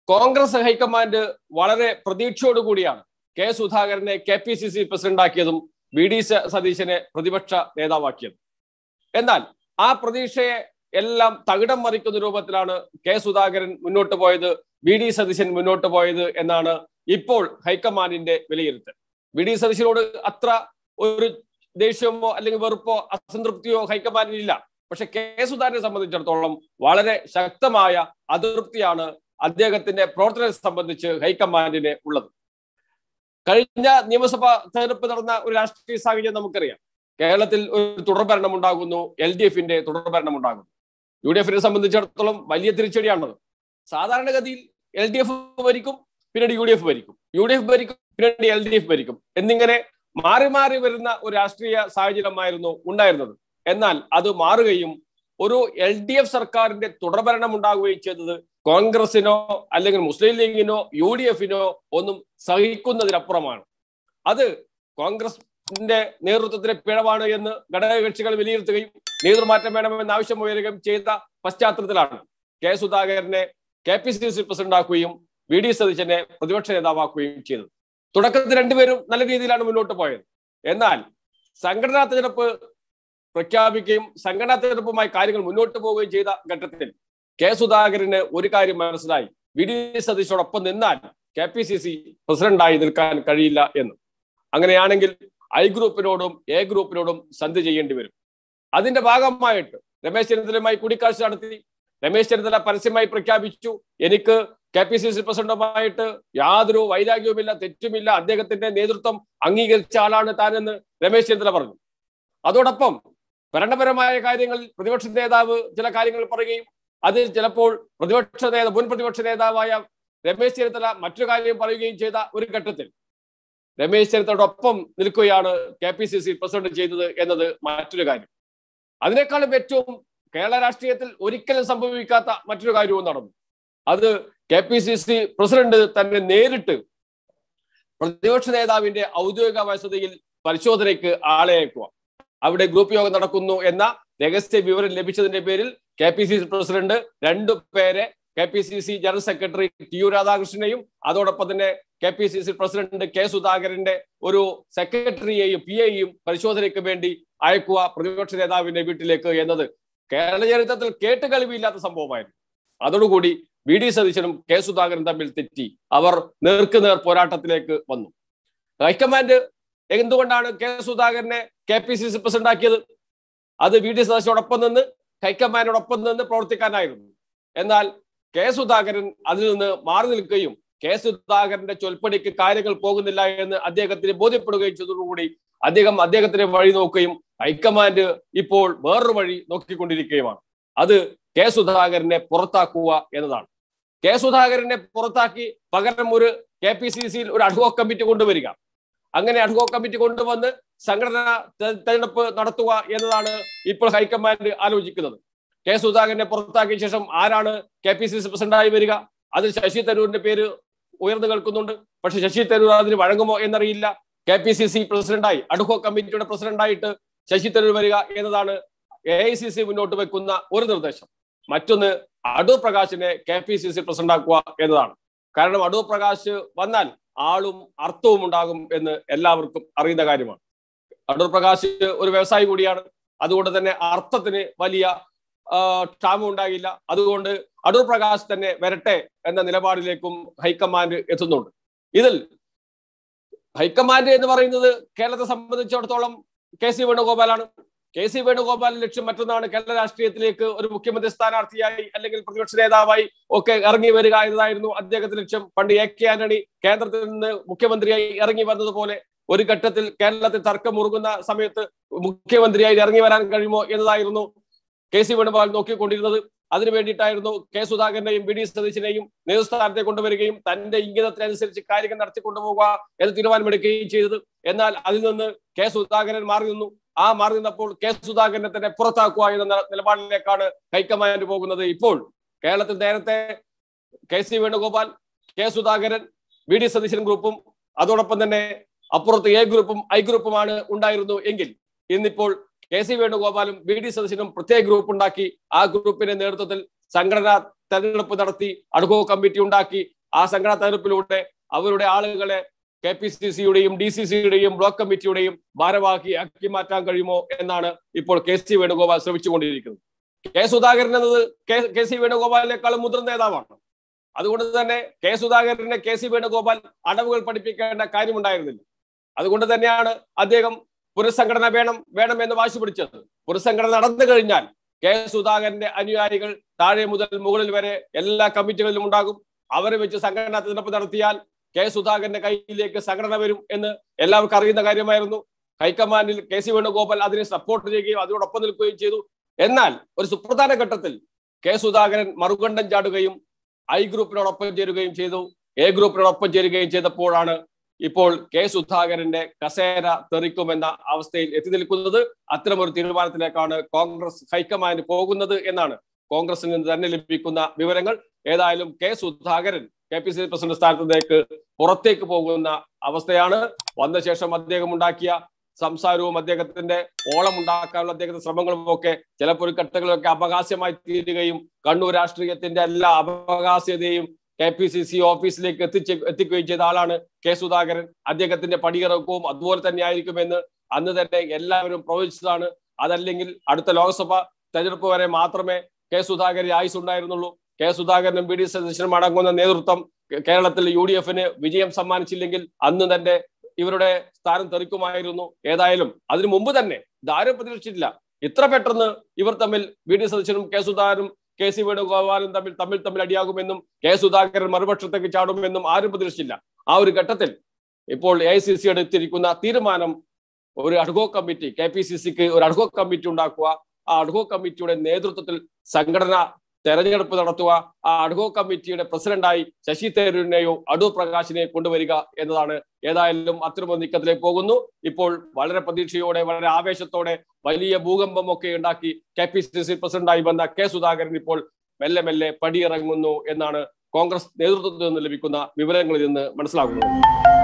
Congress high command വളരെ പ്രതീക്ഷയോടുകൂടിയാണ് K സുധാകരനെ കെ പി സി സി പ്രസിഡന്റാക്കിയതും വി ഡി സതീശനെ പ്രതിപക്ഷ നേതാവാക്കിയതും എന്നാൽ ആ പ്രതീക്ഷയെ എല്ലാം തകിടം മറിക്കുന്ന രൂപത്തിലാണ് കെ സുധാകരൻ മുന്നോട്ട് പോയത് വി ഡി സതീശൻ മുന്നോട്ട് പോയത് എന്നാണ് ഇപ്പോൾ ഹൈക്കമാൻഡിന്റെ വിലയിരുത്തൽ വി ഡി സതീശനോട് അത്ര ഒരു ദേഷ്യമോ അല്ലെങ്കിൽ വെറുപ്പോ അസംതൃപ്തിയോ ഹൈക്കമാൻഡിനില്ല പക്ഷെ കെ സുധാകരനെ സംബന്ധിച്ചിടത്തോളം വളരെ ശക്തമായ അതൃപ്തിയാണ് അദ്ദേഹത്തിന്റെ പ്രവർത്തനത്തെ സംബന്ധിച്ച് ഹൈക്കമാൻഡിന് ഉള്ളത് കഴിഞ്ഞ നിയമസഭാ തെരഞ്ഞെടുപ്പ് നടന്ന ഒരു രാഷ്ട്രീയ സാഹചര്യം നമുക്കറിയാം കേരളത്തിൽ ഒരു തുടർഭരണം ഉണ്ടാകുന്നു എൽ ഡി എഫിന്റെ തുടർഭരണം ഉണ്ടാകുന്നു യു ഡി എഫിനെ സംബന്ധിച്ചിടത്തോളം വലിയ തിരിച്ചടിയാണത് സാധാരണഗതിയിൽ എൽ ഡി എഫ് ഭരിക്കും പിന്നീട് യു ഡി എഫ് ഭരിക്കും യു ഡി എഫ് ഭരിക്കും പിന്നീട് എൽ ഡി എഫ് ഭരിക്കും എന്നിങ്ങനെ മാറി മാറി വരുന്ന ഒരു രാഷ്ട്രീയ സാഹചര്യമായിരുന്നു ഉണ്ടായിരുന്നത് എന്നാൽ അത് മാറുകയും ഒരു എൽ ഡി എഫ് സർക്കാരിന്റെ തുടർഭരണം ഉണ്ടാകുകയും ചെയ്തത് കോൺഗ്രസിനോ അല്ലെങ്കിൽ മുസ്ലിം ലീഗിനോ യു ഡി എഫിനോ ഒന്നും സഹിക്കുന്നതിനപ്പുറമാണ് അത് കോൺഗ്രസിന്റെ നേതൃത്വത്തിലെ പിഴവാണ് എന്ന് ഘടകകക്ഷികൾ വിലയിരുത്തുകയും നേതൃമാറ്റം വേണമെന്ന് ആവശ്യം ഉയരുകയും ചെയ്ത പശ്ചാത്തലത്തിലാണ് കെ സുധാകരനെ കെ പി സി സി പ്രസിഡന്റാക്കുകയും വി ഡി സതീശനെ പ്രതിപക്ഷ നേതാവാക്കുകയും ചെയ്തത് തുടക്കത്തിൽ രണ്ടുപേരും നല്ല രീതിയിലാണ് മുന്നോട്ട് പോയത് എന്നാൽ സംഘടനാ തെരഞ്ഞെടുപ്പ് പ്രഖ്യാപിക്കുകയും സംഘടനാ തെരഞ്ഞെടുപ്പുമായി കാര്യങ്ങൾ മുന്നോട്ട് പോവുകയും ചെയ്ത ഘട്ടത്തിൽ കെ സുധാകരന് ഒരു കാര്യം മനസ്സിലായി വി ഡി സതീശോടൊപ്പം നിന്നാൽ കെ പി സി സി പ്രസിഡന്റായി നിൽക്കാൻ കഴിയില്ല എന്ന് അങ്ങനെയാണെങ്കിൽ ഐ ഗ്രൂപ്പിനോടും എ ഗ്രൂപ്പിനോടും സന്ധി ചെയ്യേണ്ടി വരും അതിന്റെ ഭാഗമായിട്ട് രമേശ് ചെന്നിത്തലയുമായി കൂടിക്കാഴ്ച നടത്തി രമേശ് ചെന്നിത്തല പരസ്യമായി പ്രഖ്യാപിച്ചു എനിക്ക് കെ പി സി സി പ്രസിഡന്റുമായിട്ട് യാതൊരു വൈരാഗ്യവുമില്ല തെറ്റുമില്ല അദ്ദേഹത്തിന്റെ നേതൃത്വം അംഗീകരിച്ച ആളാണ് താനെന്ന് രമേശ് ചെന്നിത്തല പറഞ്ഞു അതോടൊപ്പം ഭരണപരമായ കാര്യങ്ങളിൽ പ്രതിപക്ഷ നേതാവ് ചില കാര്യങ്ങൾ പറയുകയും അതിൽ ചിലപ്പോൾ പ്രതിപക്ഷ നേതാവ് മുൻ പ്രതിപക്ഷ നേതാവായ രമേശ് ചെന്നിത്തല മറ്റൊരു കാര്യം പറയുകയും ചെയ്ത ഒരു ഘട്ടത്തിൽ രമേശ് ചെന്നിത്തലയോടൊപ്പം നിൽക്കുകയാണ് K P C C president ചെയ്തത് എന്നത് മറ്റൊരു കാര്യം അതിനേക്കാളും ഏറ്റവും കേരള രാഷ്ട്രീയത്തിൽ ഒരിക്കലും സംഭവിക്കാത്ത മറ്റൊരു കാര്യവും നടന്നു അത് K P C C president തന്നെ നേരിട്ട് പ്രതിപക്ഷ നേതാവിന്റെ ഔദ്യോഗിക വസതിയിൽ പരിശോധനയ്ക്ക് ആളെ അയക്കുക അവിടെ ഗ്രൂപ്പ് യോഗം നടക്കുന്നു എന്ന രഹസ്യ വിവരം ലഭിച്ചതിന്റെ പേരിൽ K P C C president രണ്ടു പേരെ K P C C general secretary T U രാധാകൃഷ്ണനെയും അതോടൊപ്പം തന്നെ K P C C president K സുധാകരന്റെ ഒരു സെക്രട്ടറിയെയും പി എയും പരിശോധനയ്ക്ക് വേണ്ടി അയക്കുക പ്രതിപക്ഷ നേതാവിന്റെ വീട്ടിലേക്ക് എന്നത് കേരള ചരിത്രത്തിൽ കേട്ടുകഴിവില്ലാത്ത സംഭവമായിരുന്നു അതോടുകൂടി വി ഡി സതീശനും കെ സുധാകരൻ തമ്മിൽ തെറ്റി അവർ നേർക്കുനേർ പോരാട്ടത്തിലേക്ക് വന്നു ഹൈക്കമാൻഡ് എന്തുകൊണ്ടാണ് കെ സുധാകരനെ K P C C president ആക്കിയത് അത് വി ഡി സതീശനോടൊപ്പം നിന്ന് ഹൈക്കമാൻഡിനോടൊപ്പം നിന്ന് പ്രവർത്തിക്കാനായിരുന്നു എന്നാൽ കെ സുധാകരൻ അതിൽ നിന്ന് മാറി നിൽക്കുകയും കെ സുധാകരന്റെ ചൊൽപ്പടിക്ക് കാര്യങ്ങൾ പോകുന്നില്ല എന്ന് അദ്ദേഹത്തിന് ബോധ്യപ്പെടുകയും ചെയ്തതോടുകൂടി അദ്ദേഹം അദ്ദേഹത്തിന് വഴി നോക്കുകയും ഹൈക്കമാൻഡ് ഇപ്പോൾ വേറൊരു വഴി നോക്കിക്കൊണ്ടിരിക്കുകയുമാണ് അത് കെ സുധാകരനെ പുറത്താക്കുക എന്നതാണ് കെ സുധാകരനെ പുറത്താക്കി പകരം ഒരു കെ പി സി സിയിൽ ഒരു അഡ്ഹോക് കമ്മിറ്റി കൊണ്ടുവരിക അങ്ങനെ അഡ്ഹോക് കമ്മിറ്റി കൊണ്ടുവന്ന് സംഘടന തെരഞ്ഞെടുപ്പ് നടത്തുക എന്നതാണ് ഇപ്പോൾ ഹൈക്കമാൻഡ് ആലോചിക്കുന്നത് കെ സുധാകരനെ പുറത്താക്കിയ ശേഷം ആരാണ് കെ പി സി സി പ്രസിഡന്റായി വരിക അതിൽ ശശി തരൂരിന്റെ പേര് ഉയർന്നു കേൾക്കുന്നുണ്ട് പക്ഷെ ശശി തരൂർ അതിന് വഴങ്ങുമോ എന്നറിയില്ല കെ പി സി സി പ്രസിഡന്റായി അഡ്ഹോക് കമ്മിറ്റിയുടെ പ്രസിഡന്റായിട്ട് ശശി തരൂർ വരിക എന്നതാണ് എ ഐ സി സി മുന്നോട്ട് വെക്കുന്ന ഒരു നിർദ്ദേശം മറ്റൊന്ന് അടൂർ പ്രകാശിനെ K P C C president ആക്കുക എന്നതാണ് കാരണം അടൂർ പ്രകാശ് വന്നാൽ ആളും അർത്ഥവും ഉണ്ടാകും എന്ന് എല്ലാവർക്കും അറിയുന്ന കാര്യമാണ് അടൂർ പ്രകാശ് ഒരു വ്യവസായി കൂടിയാണ് അതുകൊണ്ട് തന്നെ അർത്ഥത്തിന് വലിയ ക്ഷാമം ഉണ്ടാകില്ല അതുകൊണ്ട് അടൂർ പ്രകാശ് തന്നെ വരട്ടെ എന്ന നിലപാടിലേക്കും ഹൈക്കമാൻഡ് എത്തുന്നുണ്ട് ഇതിൽ ഹൈക്കമാൻഡ് എന്ന് പറയുന്നത് കേരളത്തെ സംബന്ധിച്ചിടത്തോളം കെ സി വേണുഗോപാലാണ് കെ സി വേണുഗോപാലിന്റെ ലക്ഷ്യം മറ്റൊന്നാണ് കേരള രാഷ്ട്രീയത്തിലേക്ക് ഒരു മുഖ്യമന്ത്രി സ്ഥാനാർത്ഥിയായി അല്ലെങ്കിൽ പ്രതിപക്ഷ നേതാവായി ഒക്കെ ഇറങ്ങി വരിക എന്നതായിരുന്നു അദ്ദേഹത്തിന്റെ ലക്ഷ്യം പണ്ട് എ കെ ആന്റണി കേന്ദ്രത്തിൽ നിന്ന് മുഖ്യമന്ത്രിയായി ഇറങ്ങി വന്നതുപോലെ ഒരു ഘട്ടത്തിൽ കേരളത്തിൽ തർക്കം മുറുകുന്ന സമയത്ത് മുഖ്യമന്ത്രിയായി ഇറങ്ങി വരാൻ കഴിയുമോ എന്നതായിരുന്നു കെ സി വേണുഗോപാൽ നോക്കിക്കൊണ്ടിരുന്നത് അതിനു വേണ്ടിയിട്ടായിരുന്നു കെ സുധാകരനെയും ബി ഡി സതീശനെയും നേതൃസ്ഥാനത്തെ കൊണ്ടുവരികയും തന്റെ ഇംഗിതത്തിനനുസരിച്ച് കാര്യങ്ങൾ നടത്തിക്കൊണ്ടുപോകുക എന്ന് തീരുമാനമെടുക്കുകയും ചെയ്തത് എന്നാൽ അതിൽ നിന്ന് കെ സുധാകരൻ മാറി നിന്നു ആ മാറി നിന്നപ്പോൾ കെ സുധാകരനെ തന്നെ പുറത്താക്കുക എന്ന നിലപാടിലേക്കാണ് ഹൈക്കമാൻഡ് പോകുന്നത് ഇപ്പോൾ കേരളത്തിൽ നേരത്തെ K C Venugopal K Sudhakaran V D Satheesan ഗ്രൂപ്പും അതോടൊപ്പം തന്നെ അപ്പുറത്ത് എ ഗ്രൂപ്പും ഐ ഗ്രൂപ്പുമാണ് ഉണ്ടായിരുന്നു എങ്കിൽ ഇന്നിപ്പോൾ കെ സി വേണുഗോപാലും ബി ഡി സതീശനും പ്രത്യേക ഗ്രൂപ്പ് ഉണ്ടാക്കി ആ ഗ്രൂപ്പിന്റെ നേതൃത്വത്തിൽ സംഘടനാ തെരഞ്ഞെടുപ്പ് നടത്തി അഡ്ഹോ കമ്മിറ്റി ഉണ്ടാക്കി ആ സംഘടനാ തെരഞ്ഞെടുപ്പിലൂടെ അവരുടെ ആളുകളെ കെ പി സി സിയുടെയും ഡി സി സിയുടെയും ബ്ലോക്ക് കമ്മിറ്റിയുടെയും ഭാരവാഹിയാക്കി മാറ്റാൻ കഴിയുമോ എന്നാണ് ഇപ്പോൾ കെ സി വേണുഗോപാൽ ശ്രമിച്ചുകൊണ്ടിരിക്കുന്നത് കെ സുധാകരൻ എന്നത് കെ- കെ സി വേണുഗോപാലിനേക്കാളും മുതിർന്ന നേതാവാണ് അതുകൊണ്ട് തന്നെ കെ സുധാകരനെ കെ സി വേണുഗോപാൽ അടവുകൾ പഠിപ്പിക്കേണ്ട കാര്യമുണ്ടായിരുന്നില്ല അതുകൊണ്ട് തന്നെയാണ് അദ്ദേഹം പുനഃസംഘടന വേണം വേണം എന്ന് വാശി പിടിച്ചത് പുനഃസംഘടന നടന്നു കഴിഞ്ഞാൽ കെ സുധാകരന്റെ അനുയായികൾ താഴെ മുതൽ മുകളിൽ വരെ എല്ലാ കമ്മിറ്റികളിലും ഉണ്ടാകും അവരെ വെച്ച് സംഘടനാ തെരഞ്ഞെടുപ്പ് നടത്തിയാൽ കെ സുധാകരന്റെ കയ്യിലേക്ക് സംഘടന വരും എന്ന് എല്ലാവർക്കും അറിയുന്ന കാര്യമായിരുന്നു ഹൈക്കമാൻഡിൽ കെ സി വേണുഗോപാൽ അതിനെ സപ്പോർട്ട് ചെയ്യുകയും അതിനോടൊപ്പം നിൽക്കുകയും ചെയ്തു എന്നാൽ ഒരു സുപ്രധാന ഘട്ടത്തിൽ കെ സുധാകരൻ മറുകണ്ഠം ചാടുകയും ഐ ഗ്രൂപ്പിനോടൊപ്പം ചേരുകയും ചെയ്തു എ ഗ്രൂപ്പിനോടൊപ്പം ചേരുകയും ചെയ്തപ്പോഴാണ് ഇപ്പോൾ കെ സുധാകരന്റെ കസേര തെറിക്കുമെന്ന അവസ്ഥയിൽ എത്തി നിൽക്കുന്നത് അത്തരമൊരു തീരുമാനത്തിലേക്കാണ് കോൺഗ്രസ് ഹൈക്കമാൻഡ് പോകുന്നത് എന്നാണ് കോൺഗ്രസിൽ നിന്ന് തന്നെ ലഭിക്കുന്ന വിവരങ്ങൾ ഏതായാലും K Sudhakaran K P C C president സ്ഥാനത്തേക്ക് പുറത്തേക്ക് പോകുന്ന അവസ്ഥയാണ് വന്ന ശേഷം അദ്ദേഹം ഉണ്ടാക്കിയ സംസാരവും അദ്ദേഹത്തിന്റെ ഓളം ഉണ്ടാക്കാനുള്ള അദ്ദേഹത്തിന്റെ ശ്രമങ്ങളും ഒക്കെ ചിലപ്പോൾ ഒരു ഘട്ടങ്ങളിലൊക്കെ അപഹാസ്യമായി തീരുകയും കണ്ണൂർ രാഷ്ട്രീയത്തിന്റെ എല്ലാ അപഹാസ്യതയും കെ പി സി സി ഓഫീസിലേക്ക് എത്തിച്ച് എത്തിക്കുകയും ചെയ്ത ആളാണ് കെ സുധാകരൻ അദ്ദേഹത്തിന്റെ പടിയിറക്കവും അതുപോലെ തന്നെ ആയിരിക്കുമെന്ന് അന്ന് തന്നെ എല്ലാവരും പ്രവചിച്ചതാണ് അതല്ലെങ്കിൽ അടുത്ത ലോക്സഭ തെരഞ്ഞെടുപ്പ് വരെ മാത്രമേ കെ സുധാകരൻ ആയുസ് ഉണ്ടായിരുന്നുള്ളൂ കെ സുധാകരനും ബി ഡി സതീശനും അടങ്ങുന്ന നേതൃത്വം കേ- കേരളത്തിൽ യു ഡി എഫിന് വിജയം സമ്മാനിച്ചില്ലെങ്കിൽ അന്ന് തന്നെ ഇവരുടെ സ്ഥാനം തെറിക്കുമായിരുന്നു ഏതായാലും അതിനു മുമ്പ് തന്നെ ഇതാരും പ്രതീക്ഷിച്ചിട്ടില്ല ഇത്ര പെട്ടെന്ന് ഇവർ തമ്മിൽ വി ഡി സതീശനും കെ സുധാകരനും കെ സി വേണുഗോപാലും തമ്മിൽ തമ്മിൽ തമ്മിൽ അടിയാകുമെന്നും കെ സുധാകരൻ മറുപക്ഷത്തേക്ക് ചാടുമെന്നും ആരും പ്രതീക്ഷിച്ചില്ല ആ ഒരു ഘട്ടത്തിൽ ഇപ്പോൾ എ ഐ സി സി എടുത്തിരിക്കുന്ന തീരുമാനം ഒരു ad hoc committee K P C സിക്ക് ഒരു അഡ്ഹോ കമ്മിറ്റി ഉണ്ടാക്കുക ആ അഡ്ഹോ കമ്മിറ്റിയുടെ നേതൃത്വത്തിൽ സംഘടന തെരഞ്ഞെടുപ്പ് നടത്തുക ആ അഡ്ഹോ കമ്മിറ്റിയുടെ പ്രസിഡന്റായി ശശി തരൂരിനെയോ അടൂർ പ്രകാശിനെയോ കൊണ്ടുവരിക എന്നതാണ് ഏതായാലും അത്തരമൊരു നീക്കത്തിലേക്ക് പോകുന്നു ഇപ്പോൾ വളരെ പ്രതീക്ഷയോടെ വളരെ ആവേശത്തോടെ വലിയ ഭൂകമ്പം ഒക്കെ ഉണ്ടാക്കി കെ പി സി സി പ്രസിഡന്റായി വന്ന കെ സുധാകരൻ ഇപ്പോൾ മെല്ലെ മെല്ലെ പടിയിറങ്ങുന്നു എന്നാണ് കോൺഗ്രസ് നേതൃത്വത്തിൽ നിന്ന് ലഭിക്കുന്ന വിവരങ്ങളിൽ നിന്ന് മനസ്സിലാകുന്നത്